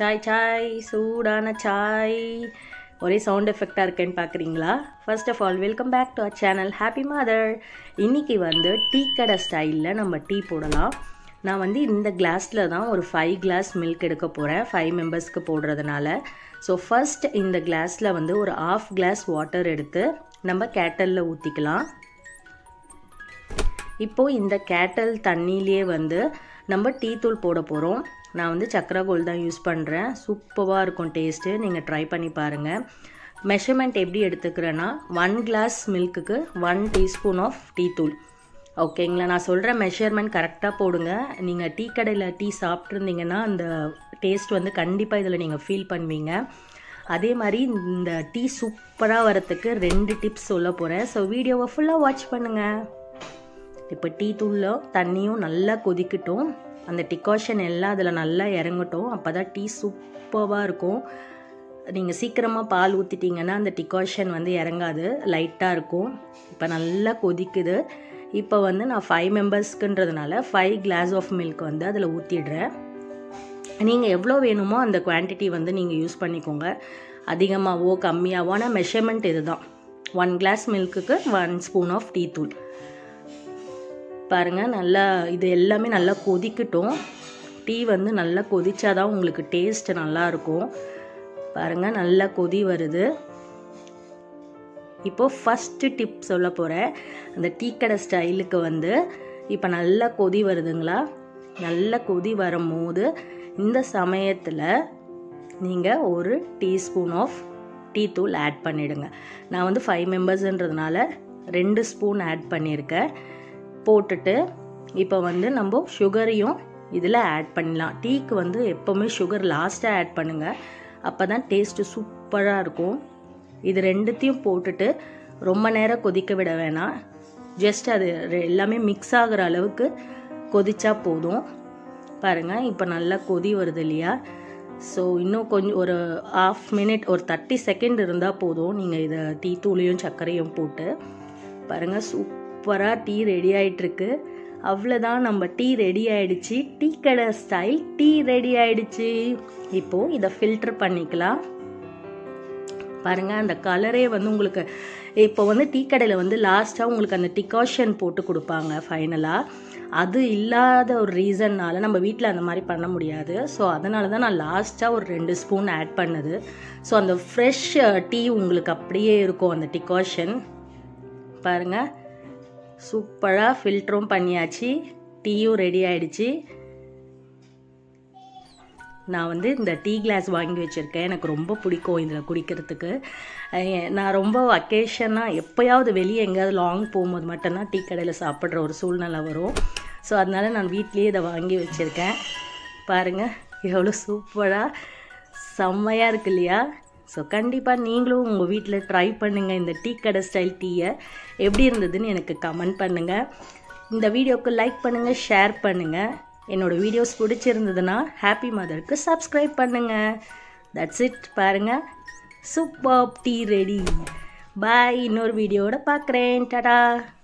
சாய் சாய் சூடான சாய் ஒரே சவுண்ட் எஃபெக்டாக இருக்கேன்னு பார்க்குறீங்களா first of all welcome back to our channel happy mother இன்னைக்கு வந்து டீ கடை ஸ்டைலில் நம்ம டீ போடலாம் நான் வந்து இந்த கிளாஸில் தான் ஒரு ஃபைவ் கிளாஸ் மில்க் எடுக்க போகிறேன் ஃபைவ் மெம்பர்ஸ்க்கு போடுறதுனால ஸோ ஃபர்ஸ்ட் இந்த கிளாஸில் வந்து ஒரு ஆஃப் கிளாஸ் வாட்டர் எடுத்து நம்ம கேட்டலில் ஊற்றிக்கலாம் இப்போது இந்த கேட்டல் தண்ணியிலே வந்து நம்ம டீ தூள் போட போகிறோம் நான் வந்து சக்கரை கோல் தான் யூஸ் பண்ணுறேன் சூப்பராக இருக்கும் டேஸ்ட்டு நீங்கள் ட்ரை பண்ணி பாருங்கள் மெஷர்மெண்ட் எப்படி எடுத்துக்கிறேன்னா ஒன் கிளாஸ் மில்க்குக்கு ஒன் டீஸ்பூன் ஆஃப் டீ தூள் ஓகேங்களா நான் சொல்கிற மெஷர்மெண்ட் கரெக்டாக போடுங்க நீங்கள் டீ கடையில் டீ சாப்பிட்ருந்தீங்கன்னா அந்த டேஸ்ட் வந்து கண்டிப்பாக இதில் நீங்கள் ஃபீல் பண்ணுவீங்க அதே மாதிரி இந்த டீ சூப்பராக வரத்துக்கு ரெண்டு டிப்ஸ் சொல்ல போகிறேன் ஸோ வீடியோவை ஃபுல்லாக வாட்ச் பண்ணுங்கள் இப்போ டீ தூளில் தண்ணியும் நல்லா கொதிக்கட்டும் அந்த டிகாஷன் எல்லாம் அதில் நல்லா இறங்கட்டும் அப்போ தான் டீ சூப்பராக இருக்கும் நீங்கள் சீக்கிரமாக பால் ஊற்றிட்டீங்கன்னா அந்த டிகாஷன் வந்து இறங்காது லைட்டாக இருக்கும் இப்போ நல்லா கொதிக்குது இப்போ வந்து நான் ஃபைவ் மெம்பர்ஸ்க்குன்றதுனால ஃபைவ் கிளாஸ் ஆஃப் மில்க் வந்து அதில் ஊற்றிடுறேன் நீங்கள் எவ்வளோ வேணுமோ அந்த குவான்டிட்டி வந்து நீங்கள் யூஸ் பண்ணிக்கோங்க அதிகமாகவோ கம்மியாகவோ ஆனால் மெஷர்மெண்ட் இது தான் ஒன் கிளாஸ் மில்க்குக்கு ஒன் ஸ்பூன் ஆஃப் டீ தூள் பாருங்கள் நல்லா இது எல்லாமே நல்லா கொதிக்கட்டும் டீ வந்து நல்லா கொதிச்சாதான் உங்களுக்கு டேஸ்ட் நல்லாயிருக்கும் பாருங்கள் நல்லா கொதி வருது இப்போது ஃபஸ்ட்டு டிப் சொல்ல போகிறேன் அந்த டீ கடை ஸ்டைலுக்கு வந்து இப்போ நல்லா கொதி வருதுங்களா நல்லா கொதி வரும்போது இந்த சமயத்தில் நீங்கள் ஒரு டீஸ்பூன் ஆஃப் டீ தூள் ஆட் பண்ணிவிடுங்க நான் வந்து ஃபைவ் மெம்பர்ஸ்ன்றதுனால ரெண்டு ஸ்பூன் ஆட் பண்ணியிருக்கேன் போட்டுட்டு இப்போ வந்து நம்ம சுகரையும் இதில் ஆட் பண்ணலாம் டீக்கு வந்து எப்போவுமே சுகர் லாஸ்ட்டாக ஆட் பண்ணுங்கள் அப்போ தான் டேஸ்ட்டு சூப்பராக இருக்கும் இது ரெண்டுத்தையும் போட்டுட்டு ரொம்ப நேரம் கொதிக்க விட வேணாம் ஜஸ்ட் அது எல்லாமே மிக்ஸ் ஆகிற அளவுக்கு கொதிச்சா போதும் பாருங்கள் இப்போ நல்லா கொதி வருது இல்லையா ஸோ இன்னும் கொஞ்சம் ஒரு ஆஃப் மினிட் ஒரு தேர்ட்டி செகண்ட் இருந்தால் போதும் நீங்கள் இதை டீ தூளையும் சர்க்கரையும் போட்டு பாருங்கள் சூப்பராக டீ ரெடி ஆகிட்டுருக்கு அவ்வளோதான் நம்ம டீ ரெடி ஆயிடுச்சு டீ கடை ஸ்டைல் டீ ரெடி ஆயிடுச்சு இப்போது இதை ஃபில்டர் பண்ணிக்கலாம் பாருங்கள் அந்த கலரே வந்து உங்களுக்கு இப்போ வந்து டீ கடையில் வந்து லாஸ்ட்டாக உங்களுக்கு அந்த டிகாஷன் போட்டு கொடுப்பாங்க ஃபைனலாக அது இல்லாத ஒரு ரீசன்னால் நம்ம வீட்டில் அந்த மாதிரி பண்ண முடியாது ஸோ அதனால தான் நான் லாஸ்ட்டாக ஒரு ரெண்டு ஸ்பூன் ஆட் பண்ணது ஸோ அந்த ஃப்ரெஷ் டீ உங்களுக்கு அப்படியே இருக்கும் அந்த டிகாஷன் பாருங்கள் சூப்பராக ஃபில்டரும் பண்ணியாச்சு டீயும் ரெடி ஆயிடுச்சு நான் வந்து இந்த டீ கிளாஸ் வாங்கி வச்சுருக்கேன் எனக்கு ரொம்ப பிடிக்கும் இதில் குடிக்கிறதுக்கு நான் ரொம்ப அக்கேஷனாக எப்போயாவது வெளியே எங்கேயாவது லாங் போகும்போது மட்டும்தான் டீ கடையில் சாப்பிட்ற ஒரு சூழ்நிலை வரும் ஸோ அதனால் நான் வீட்லேயே இதை வாங்கி வச்சுருக்கேன் பாருங்கள் எவ்வளோ சூப்பராக செம்மையாக இருக்கு இல்லையா ஸோ கண்டிப்பாக நீங்களும் உங்கள் வீட்டில் ட்ரை பண்ணுங்கள் இந்த டீ கடை ஸ்டைல் டீயை எப்படி இருந்ததுன்னு எனக்கு கமெண்ட் பண்ணுங்கள் இந்த வீடியோவுக்கு லைக் பண்ணுங்கள் ஷேர் பண்ணுங்கள் என்னோடய வீடியோஸ் பிடிச்சிருந்ததுன்னா ஹாப்பி மதருக்கு சப்ஸ்கிரைப் பண்ணுங்கள் தட்ஸ் இட் பாருங்கள் சூப்பர் டீ ரெடி பாய் இன்னொரு வீடியோவோட பார்க்குறேன் டடா